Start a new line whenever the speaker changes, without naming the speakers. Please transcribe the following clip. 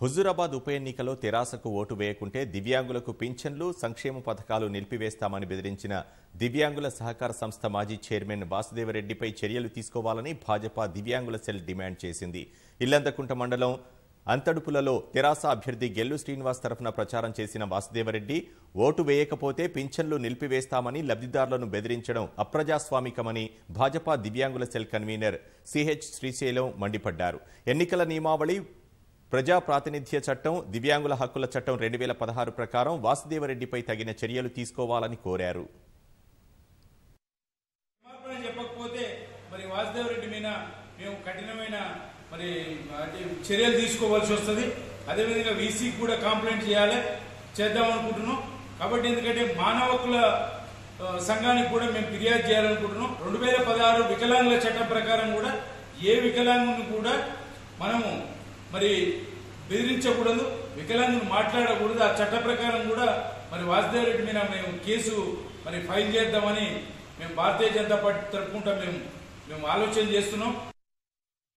హుజూరాబాద్ ఉప ఎన్నికలో తెరాసకు ఓటు వేయకుంటే దివ్యాంగులకు పింఛన్లు సంక్షేమ పథకాలు నిలిపివేస్తామని బెదిరించిన దివ్యాంగుల సహకార సంస్థ మాజీ చైర్మన్ వాసుదేవరెడ్డిపై చర్యలు తీసుకోవాలని భాజపా దివ్యాంగుల సెల్ డిమాండ్ చేసింది ఇల్లందకుంట మండలం అంతడుపులలో తెరాస అభ్యర్థి గెల్లు శ్రీనివాస్ తరఫున ప్రచారం చేసిన వాసుదేవరెడ్డి ఓటు వేయకపోతే పింఛన్లు నిలిపివేస్తామని లబ్ధిదారులను బెదిరించడం అప్రజాస్వామికమని భాజపా దివ్యాంగుల సెల్ కన్వీనర్ సిహెచ్ శ్రీశైలం మండిపడ్డారు ఎన్నికల నియమావళి ప్రజా ప్రాతినిధ్య చట్టం దివ్యాంగుల హక్కుల చట్టం రెండు వేల పదహారు ప్రకారం వాసుదేవరెడ్డిపై తగిన చర్యలు తీసుకోవాలని కోరారు
క్షమాపణ చెప్పకపోతే మరి వాసుదేవ్ రెడ్డి మీద మేము కఠినమైన మరి అంటే చర్యలు తీసుకోవాల్సి వస్తుంది అదేవిధంగా వీసీకి కూడా కంప్లైంట్ చేయాలి చేద్దాం అనుకుంటున్నాం కాబట్టి ఎందుకంటే మానవ హక్కుల ఆ, సంఘానికి కూడా మేము ఫిర్యాదు చేయాలనుకుంటున్నాం రెండు వేల పదహారు వికలాంగుల చట్టం ప్రకారం కూడా ఏ వికలాంగుని కూడా మనము మరి బెదిరించకూడదు వికలాంగుని మాట్లాడకూడదు ఆ చట్ట ప్రకారం కూడా మరి వాసుదేవ్ రెడ్డి మీద మేము కేసు మరి ఫైల్ చేద్దామని మేము భారతీయ జనతా పార్టీ తరపుకుంటా మేము మేము ఆలోచన చేస్తున్నాం